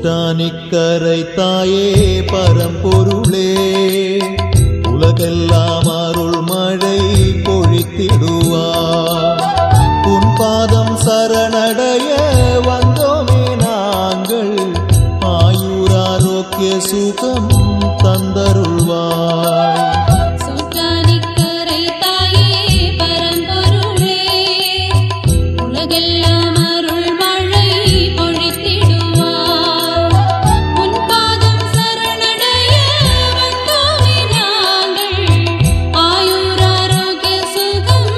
சோற்றானிக்கரை தாயே பரம்பொருளே உலகெல்லாம் அருள் மழை பொழித்திடுவார் உன் பாதம் சரணடைய வந்தோமே நாங்கள் ஆயுராரோக்கிய சுகம் தந்தருள்வாய் சோற்றானிக்கரை தாயே பரம்பொருளே உலகெல்லாம் அருள் மழை பொழித்திடுவார் உன் பாதம் சரணடைய வந்தோமே நாங்கள் ஆயுராரோக்கிய சுகம்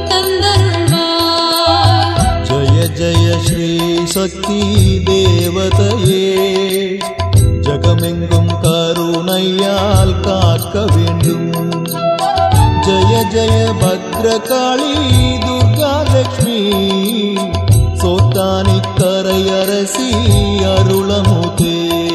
தந்தருள்வார் ஜய ஜய ஸ்ரீ சக்தி தேவதையே ஜகமெங்கும் கருணையால் காக்க வேண்டும் ஜய ஜய பத்ரகாளி துர்கா லட்சுமி சோத்தானிக்கரை அரசி அருளமுதே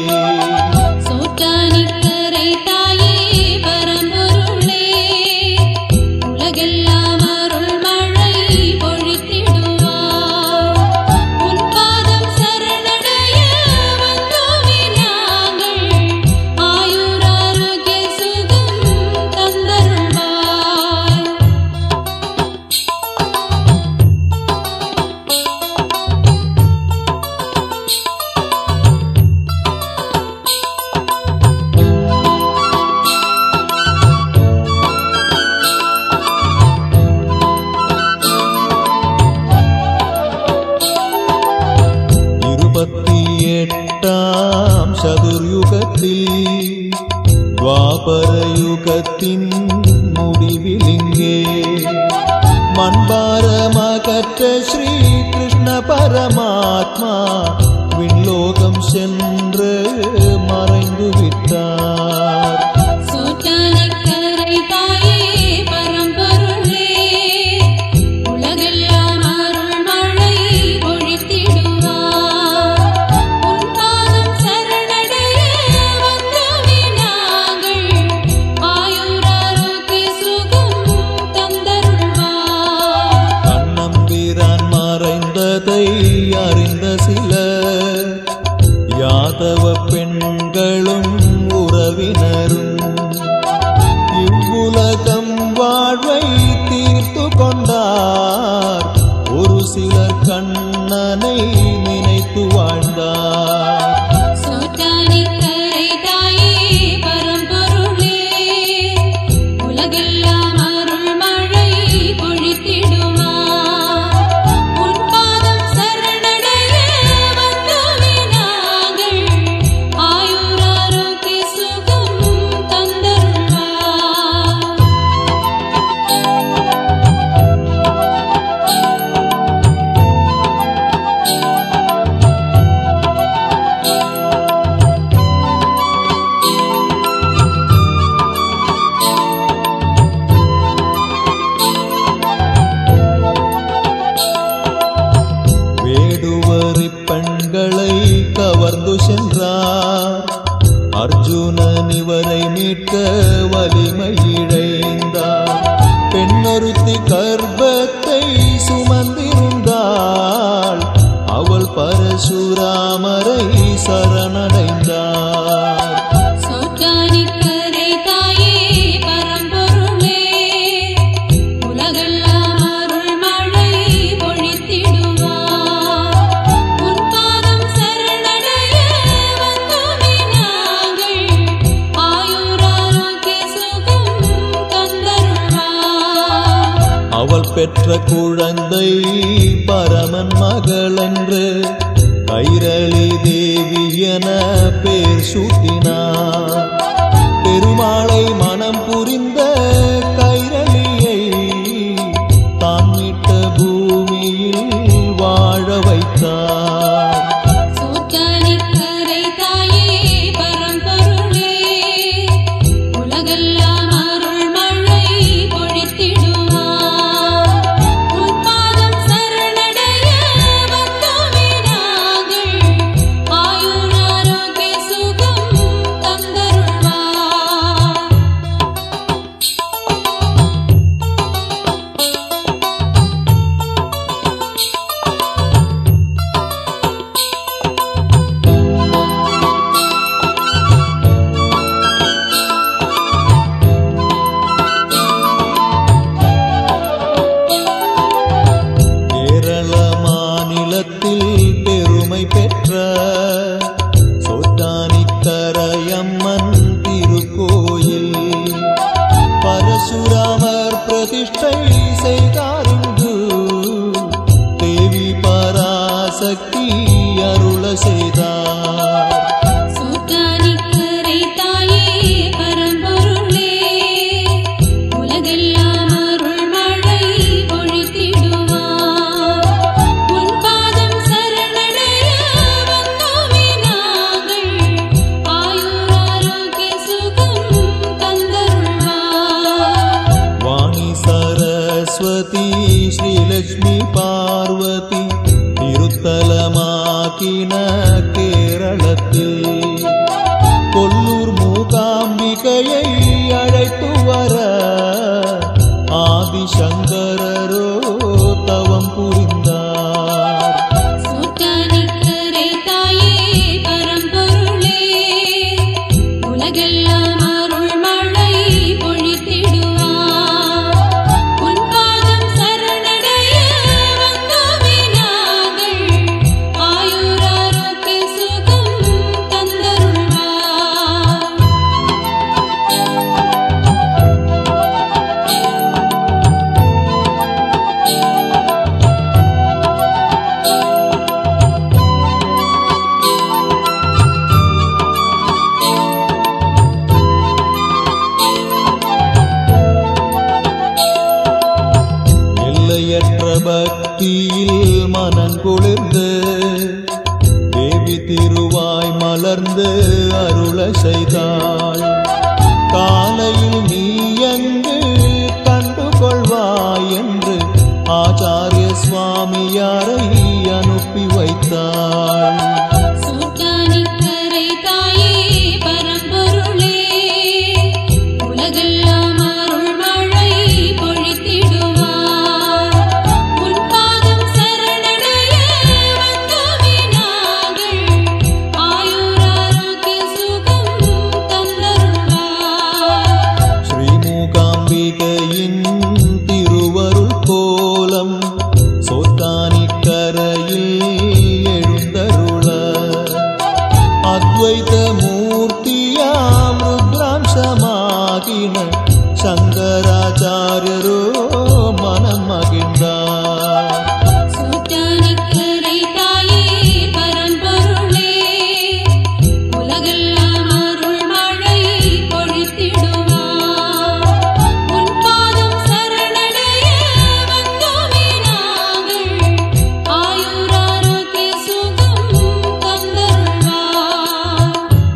சோற்றானிக்கரை தாயே பரம்பொருளே உலகெல்லாம் அருள் மழை பொழித்திடுவார் உன் பாதம் சரணடைய வந்தோமே நாங்கள் ஆயுராரோக்கிய சுகம் தந்தருள்வாய் இருபத்தி எட்டாம் சதுர்யுகத்தில் துவாபர யுகத்தின் முடிவில் இங்கே மண்பாரமகற்ற ஸ்ரீ கிருஷ்ண பரமாத்மா விண்லோகம் சென்று மறைந்து விட்டார் சோற்றானிக்கரை தாயே பரம்பொருளே உலகெல்லாம் அருள் மழை பொழித்திடுவார் உன் பாதம் சரணடைய வந்தோமே நாங்கள் ஆயுராரோக்கிய சுகம் தந்தருள்வார் கண்ணம்பிரான் மறைந்ததை அறிந்த சிலர் யாதவ பெண்களும் உறவினரும் இவ்வுலகம் வாழ்வை தீர்த்து கொண்டார் ஒரு சிலர் கண்ணனை நினைத்து வாழ்ந்தார் சோற்றானிக்கரை தாயே பரம்பொருளே உலகெல்லாம் அருள் மழை பொழித்திடுவார் உன் பாதம் சரணடைய வந்தோமே நாங்கள் ஆயுராரோக்கிய சுகம் தந்தருள்வார் வேடுவரி பெண்களை கவர்ந்து சென்றார் அர்ஜுனன் இவரை மீட்க வலிமை இழைந்தார் பெண்ணொருத்தி கர்ப்பத்தை சுமந்திருந்தாள் அவள் பரசுராமரை சரணடைந்தார் சோற்றானிக்கரை தாயே பரம்பொருளே உலகெல்லாம் அருள் மழை பொழித்திடுவார் உன் பாதம் சரணடைய வந்தோமே நாங்கள் ஆயுராரோக்கிய சுகம் தந்தருள்வார் அவள் பெற்ற குழந்தை பரமன் மகளென்று கைரளி தேவி என பேர் சூட்டினார் பெருமாளை மனம் புரிந்த கைரளியை தான் மீட்ட பூமியில் வாழ வைத்தார் சோற்றானிக்கரை தாயே பரம்பொருளே உலகெல்லாம் அருள் மழை பொழித்திடுவார் உன் பாதம் சரணடைய வந்தோமே நாங்கள் ஆயுராரோக்கிய சுகம் தந்தருள்வார் சோட்டானிக்கரையம்மன் திருக்கோயில் பரசுராமர் பிரதிஷ்டை செய்தாருண்டு தேவி பராசக்தி அருள செய்தார் சூட்டானிக்கரை தாயே பரம்பொருளே உலகெல்லாம் அருள் மழை பொழித்திடுவார் உன் பாதம் சரணடைய வந்தோமே நாங்கள் ஆயுர் ஆரோக்கிய சுகம் தந்தருள்வார் வாணி சரஸ்வதி ஸ்ரீலக்ஷ்மி பார்வதி திருத்தலமாக்கின கேரளத்தில் கொல்லூர் மூகாம்பிகையை அழைத்து வர ஆதிசங்கரரோ தவம் புரிந்தார் சூட்டானிக்கரை தாயே பரம்பொருளே உலகெல்லாம் அருள் மழை பொழித்திடுவார் உன் பாதம் சரணடைய வந்தோமே நாங்கள் ஆயுர் ஆரோக்கிய சுகம் தந்தருள்வார் எல்லையற்ற பக்தியில் மனம் குளிர்ந்து தேவி திருவாய் மலர்ந்து அருள செய்தாள் காலையில் நீ எங்கு கண்டு கொள்வாய் என்று ஆச்சாரிய சுவாமியாரை அனுப்பி வைத்தாள் சூட்டானிக்கரை தாயே பரம்பொருளே உலகெல்லாம் அருள் மழை பொழித்திடுவார் உன் பாதம் சரணடைய வந்தோமே நாங்கள் ஆயுர் ஆரோக்கிய சுகம் தந்தருள்வார் ஸ்ரீமூகாம்பிகையின் திருவருள் கோலம் சோத்தானிக்கரையில் எழுந்தருள அத்வைத மூர்த்தியாம் ருத்ராம்சமாகின சங்கராச்சாரியரோ மனம் மகிழ்ந்தார் சூட்டானிக்கரை தாயே பரம்பொருளே உலகெல்லாம் அருள் மழை பொழித்திடுவார் உன் பாதம் சரணடைய வந்தோமே நாங்கள் ஆயுர் ஆரோக்கிய சுகம் தந்தருள்வார்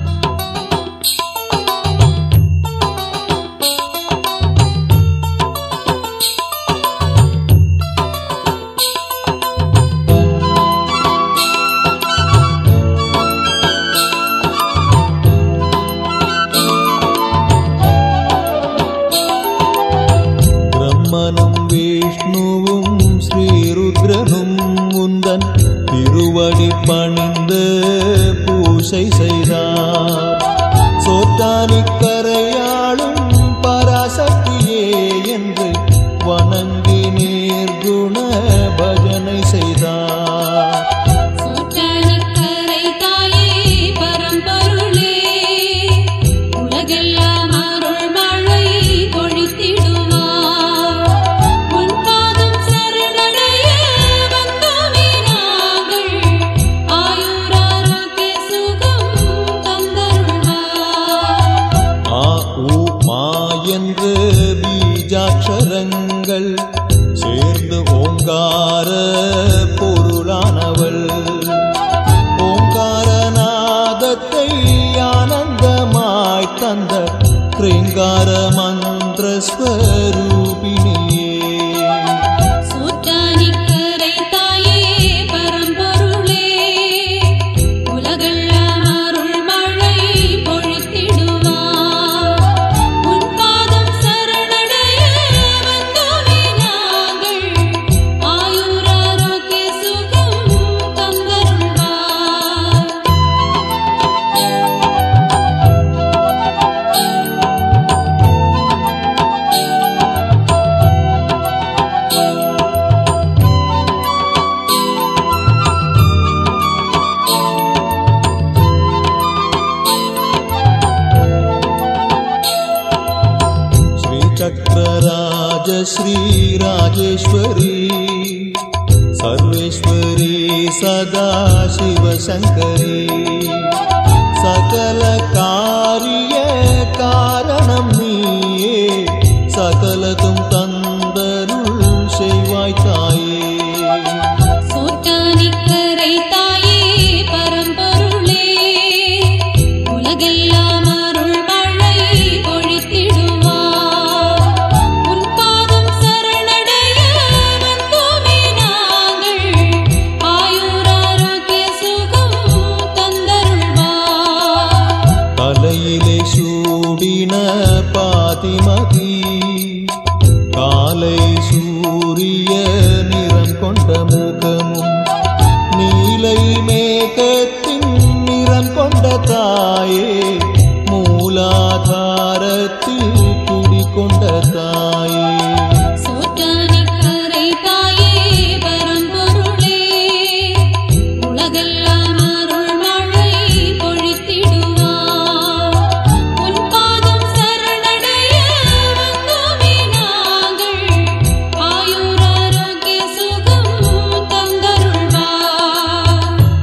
பிரம்மனும் விஷ்ணுவும் ஸ்ரீருத்ரனும் முந்தன் திருவடி பணிந்து பூசை செய்தார் சோட்டானிக்கரையாளும் பராசக்தியே என்று வணங்கி நேர்குண பஜனை செய்தார் சூட்டானிக்கரை தாயே பரம்பொருளே உலகெல்லாம் அருள் மழை பொழித்திடுவார் உன் பாதம் சரணடைய வந்தோமே நாங்கள் ஆயுர் ஆரோக்கிய சுகம் தந்தருள்வார் ஆ ஊ மா श्रीराजेश्वरी सर्वेश्वरी सदा शिवशङ्करी सकलकार्य कारणं நீயே சகலதும் தந்தருள் செய்வாய் தாயே சோற்றானிக்கரை தாயே பரம்பொருளே உலகெல்லாம் அருள் மழை பொழித்திடுவார் உன் பாதம் சரணடைய வந்தோமே நாங்கள் ஆயுராரோக்கிய சுகம் தந்தருள்வார் தலையிலே சூடின பாதிமதி காலை சூரிய நிறம் கொண்ட முகமும் நீலை மேகத்தின் நிறம் கொண்ட தாயே மூலாதாரத்தில் குடிகொண்ட தாயே சோற்றானிக்கரை தாயே பரம்பொருளே உலகெல்லாம் அருள் மழை பொழித்திடுவார் உன் பாதம் சரணடைய வந்தோமே நாங்கள் ஆயுராரோக்கிய சுகம் தந்தருள்வார்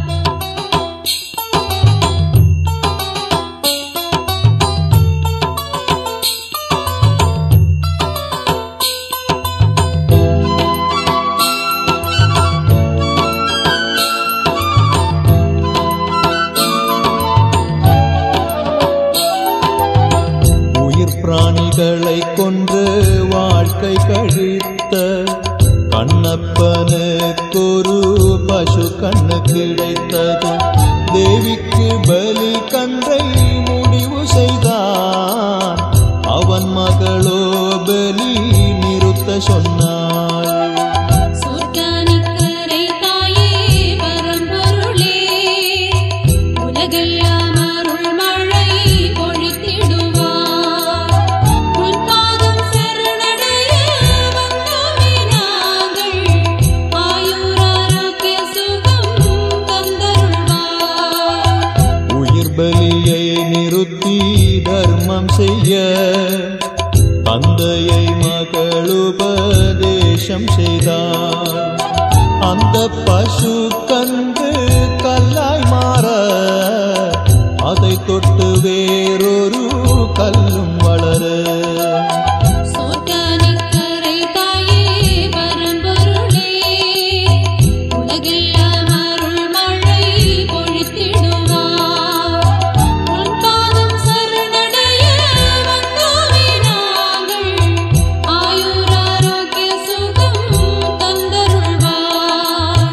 உயிர் பிராணிகளை கொன்று வாழ்க்கை கழித்த கண்ணப்பனுக்கொரு பசு கண்ணு கிடைத்தது தேவிக்கு பலி கன்றை முடிவு செய்தான் அவன் மகளோ பலி நிறுத்த சொன்னாள் சோற்றானிக்கரை தாயே பரம்பொருளே உலகெல்லாம் அருள் மழை பொழித்திடுவார் உன் பாதம் சரணடைய வந்தோமே நாங்கள் ஆயுராரோக்கிய சுகம் தந்தருள்வார் உயிர் பலியை நிறுத்தி தர்மம் செய்ய தந்தையை மகளுபதேசம் செய்தார் அந்த பசு கன்று கல்லாய் மாற அதை தொட்டு வேறொரு கல்லும் வளர சோற்றானிக்கரை தாயே பரம்பொருளே உலகெல்லாம் அருள் மழை பொழித்திடுவார் உன் பாதம் சரணடைய வந்தோமே நாங்கள் ஆயுராரோக்கிய சுகம் தந்தருள்வார்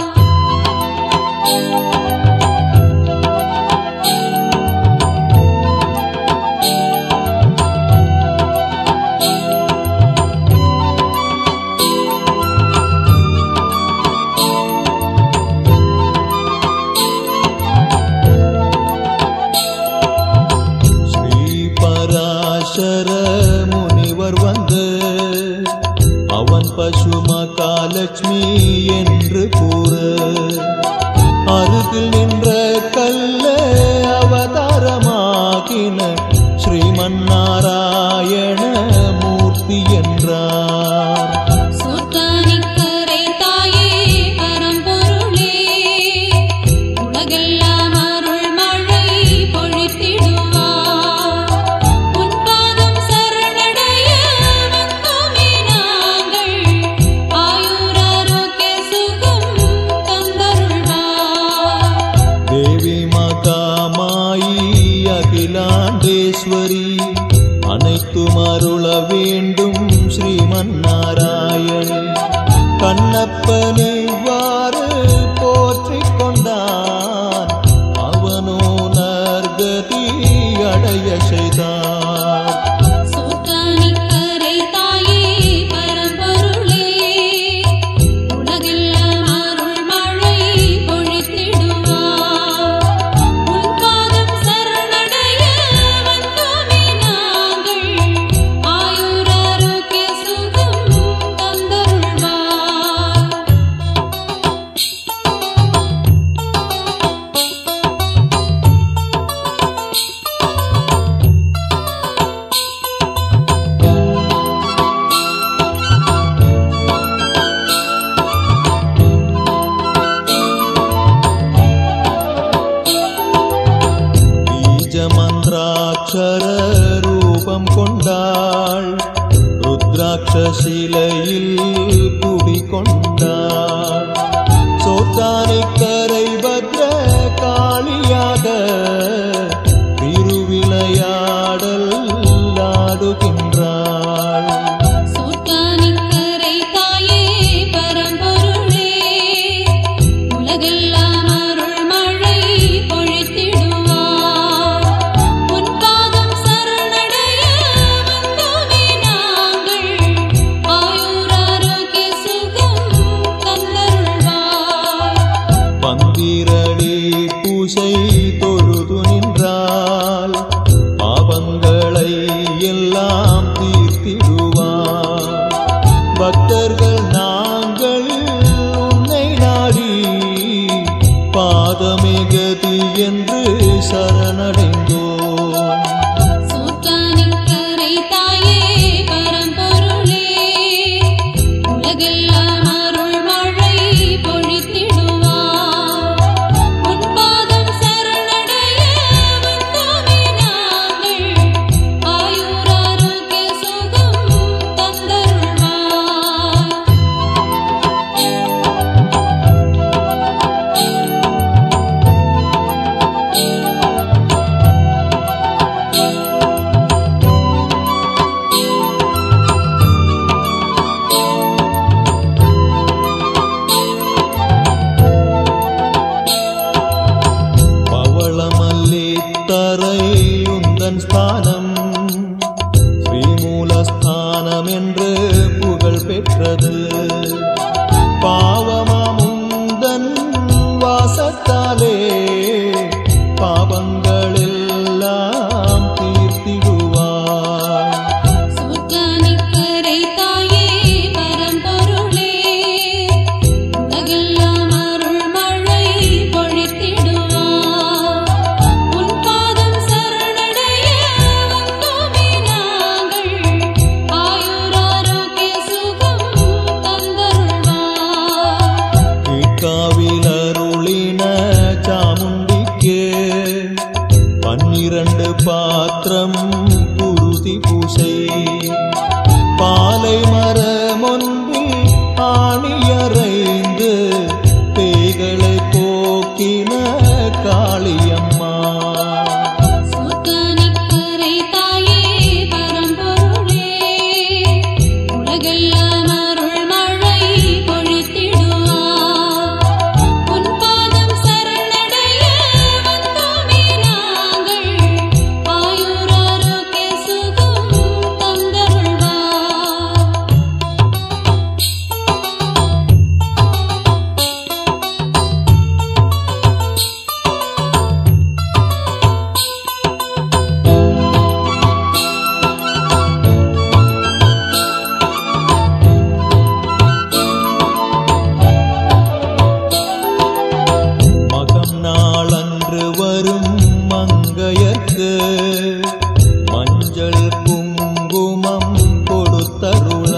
ஸ்ரீ பராசர முனிவர் வந்து அவன் பசு மகாலட்சுமி என்று கூற அருகில் நின்ற கல்ல அவதாரமாகின ஸ்ரீமன்னாராயண மூர்த்தி என்றார் சோற்றானிக்கரை தாயே பரம்பொருளே உலகெல்லாம் அருள் மழை பொழித்திடுவார் உன் பாதம் சரணடைய வந்தோமே நாங்கள் ஆயுராரோக்கிய சுகம் தந்தருள்வார் தேவி மாதா மாயி அகிலாண்டேஸ்வரி அனைத்தும் அருள வேண்டும் ஸ்ரீமன்னாராயணி கண்ணப்பனை வாறு போற்றிக் கொண்டான் அவனோ நற்கதி அடைய செய்தான் சோற்றானிக்கரை தாயே பரம்பொருளே உலகெல்லாம் அருள் மழை பொழித்திடுவார் உன் பாதம் சரணடைய வந்தோமே நாங்கள் ஆயுராரோக்கிய சுகம் தந்தருள்வார் ரூபம் கொண்டாள் ருத்ராட்ச சிலையில் குடிகொண்டாள் சோத்தானிக்கரை பத்ர காளியாக திருவிளையாடல் ஆடுகின்றாள் சூட்டானிக்கரை தாயே பரம்பொருளே உலகெல்லாம் அருள் மழை பொழித்திடுவார் உன் பாதம் சரணடைய வந்தோமே நாங்கள் ஆயுராரோக்கிய சுகம் தந்தருள்வார் பந்திரடி பூசை தொழுது நின்றால் பாவங்களை எல்லாம் தீர்த்திடுவார் பக்தர்கள் நாங்கள் உன்னை நாடி பாதமே கதி என்று சரணடைந்தோம் சூட்டானிக்கரை தாயே பரம்பொருளே உலகெல்லாம் அருள் மழை பொழித்திடுவார் உன் பாதம் சரணடைய வந்தோமே நாங்கள் ஆயுராரோக்கிய சுகம் தந்தருள்வார் பவளமல்லி தரையுந்தன் ஸ்தானம் ஸ்ரீமூலஸ்தானம் என்று புகழ் பெற்றது பாவமாமுந்தன் வாசத்தாலே பாவங்களெல்லாம் தீர்த்திடுவாய் சூட்டானிக்கரை தாயே பரம்பொருளே உலகெல்லாம் அருள் மழை பொழித்திடுவார் உன் பாதம் சரணடைய வந்தோமே நாங்கள் ஆயுராரோக்கிய சுகம் தந்தருள்வார் கீழ்காவில் அருளின சாமுண்டிக்கு பன்னிரண்டு பாத்திரம் குருதி பூசை பாலை மரமொன்றில் ஆணியறைந்து பேய்களை போக்கின காளியம்மா சூட்டானிக்கரை தாயே பரம்பொருளே உலகெல்லாம் அருள் மழை பொழித்திடுவார் உன் பாதம் சரணடைய வந்தோமே நாங்கள் ஆயுராரோக்கிய சுகம் தந்தருள்வார் மகம் நாளன்று வரும் மங்கையர்க்கு மஞ்சள் குங்குமம் கொடுத்தருள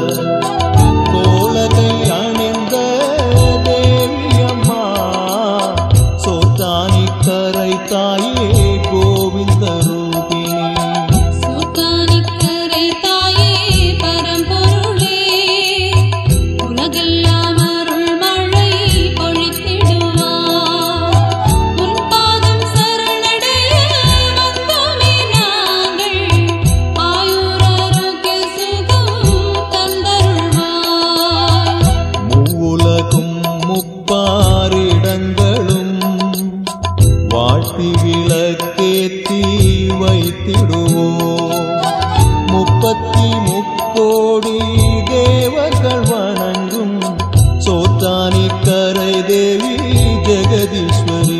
கோலகை அணிந்த தேவியம்மா சோத்தானி கரை தாயே கோவிந்த ரூபிணி சூட்டானிக்கரை தாயே பரம்பொருளே உலகெல்லாம் அருள் மழை பொழித்திடுவார் உன் பாதம் சரணடைய வந்தோமே நாங்கள் ஆயுராரோக்கிய சுகம் தந்தருள்வார் மூவுலகும் முப்பாரிடங்களும் வாழ்த்தி விளக்கேத்தி வைத்திடுவோம் முப்பத்தி முக்கோடி தேவர்கள் வணங்கும் சோத்தானி கரை தேவி ஜெகதீஸ்வரி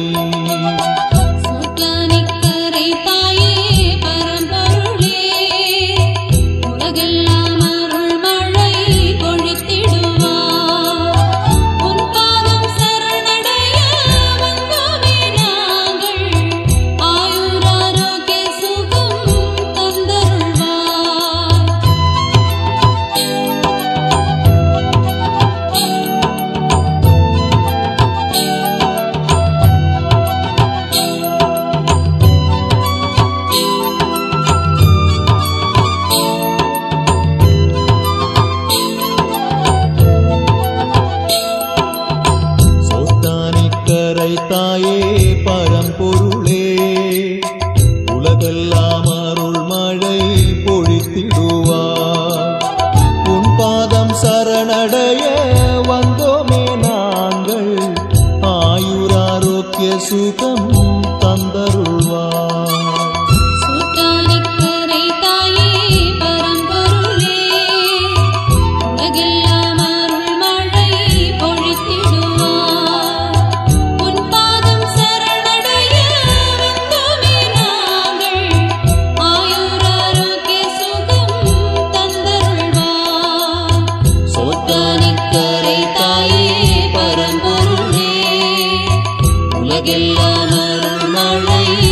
சூட்டானிக்கரை தாயே பரம்பொருளே உலகெல்லாம் அருள் மழை பொழித்திடுவார் உன் பாதம் சரணடைய வந்தோமே நாங்கள் ஆயுராரோக்கிய சுகம் தந்தருள்வார் தாயே பரம்பொருளே உலகெல்லாம் அருள் மழை பொழித்திடுவார் உன் பாதம் சரணடைய வந்தோமே நாங்கள் ஆயுராரோக்கிய சுகம் தந்தருள்வார் சூட்டானிக்கரை தாயே பரம்பொருளே உலகெல்லாம் அருள் மழை பொழித்திடுவார் உன் பாதம் சரணடைய வந்தோமே நாங்கள் ஆயுராரோக்கிய சுகம் தந்தருள்வார் சோத்தானிக்கரை தாயே பரம்பொருளே உலகெல்லாம் அருள் மழை